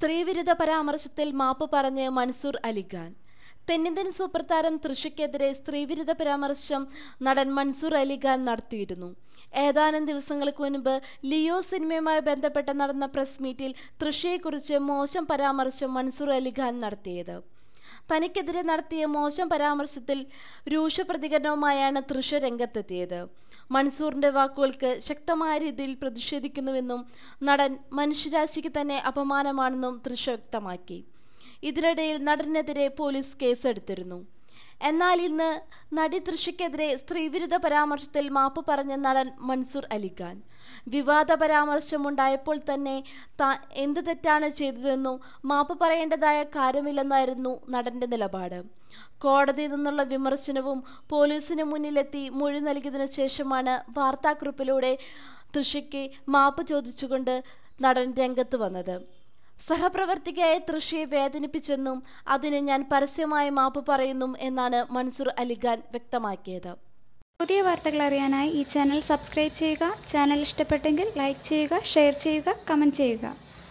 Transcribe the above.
സ്ത്രീവിരുദ്ധ പരാമർശത്തിൽ മാപ്പ് പറഞ്ഞ് മൻസൂർ അലിഖാൻ തെന്നിന്ത്യൻ സൂപ്പർ താരം തൃഷയ്ക്കെതിരെ സ്ത്രീവിരുദ്ധ പരാമർശം നടൻ മൻസൂർ അലിഖാൻ നടത്തിയിരുന്നു ഏതാനും ദിവസങ്ങൾക്ക് മുൻപ് ലിയോ സിനിമയുമായി ബന്ധപ്പെട്ട് നടന്ന പ്രസ് മീറ്റിൽ തൃഷയെക്കുറിച്ച് മോശം പരാമർശം മൻസൂർ അലിഖാൻ നടത്തിയത് തനിക്കെതിരെ നടത്തിയ മോശം പരാമർശത്തിൽ രൂക്ഷ പ്രതികരണവുമായാണ് തൃഷ രംഗത്തെത്തിയത് മൻസൂറിന്റെ വാക്കുകൾക്ക് ശക്തമായ രീതിയിൽ പ്രതിഷേധിക്കുന്നുവെന്നും നടൻ മനുഷ്യരാശിക്ക് തന്നെ അപമാനമാണെന്നും തൃഷ വ്യക്തമാക്കി ഇതിനിടയിൽ നടനെതിരെ പോലീസ് കേസെടുത്തിരുന്നു എന്നാൽ ഇന്ന് നടി തൃഷയ്ക്കെതിരെ സ്ത്രീവിരുദ്ധ പരാമർശത്തിൽ മാപ്പ് പറഞ്ഞ നടൻ മൻസൂർ അലിഖാൻ വിവാദ പരാമർശമുണ്ടായപ്പോൾ തന്നെ താൻ എന്ത് തെറ്റാണ് ചെയ്തതെന്നും മാപ്പ് പറയേണ്ടതായ കാര്യമില്ലെന്നായിരുന്നു നടന്റെ നിലപാട് കോടതിയിൽ നിന്നുള്ള വിമർശനവും പോലീസിന് മുന്നിലെത്തി മൊഴി നൽകിയതിനു ശേഷമാണ് വാർത്താക്കുറിപ്പിലൂടെ തൃഷയ്ക്ക് മാപ്പ് ചോദിച്ചുകൊണ്ട് നടൻ രംഗത്ത് വന്നത് സഹപ്രവർത്തകയായ തൃഷയെ വേദനിപ്പിച്ചെന്നും അതിന് ഞാൻ പരസ്യമായി മാപ്പ് പറയുന്നു എന്നാണ് മൻസൂർ അലിഖാൻ വ്യക്തമാക്കിയത് പുതിയ വാർത്തകൾ അറിയാനായി ഈ ചാനൽ സബ്സ്ക്രൈബ് ചെയ്യുക ചാനൽ ഇഷ്ടപ്പെട്ടെങ്കിൽ ലൈക്ക് ചെയ്യുക ഷെയർ ചെയ്യുക കമൻറ്റ് ചെയ്യുക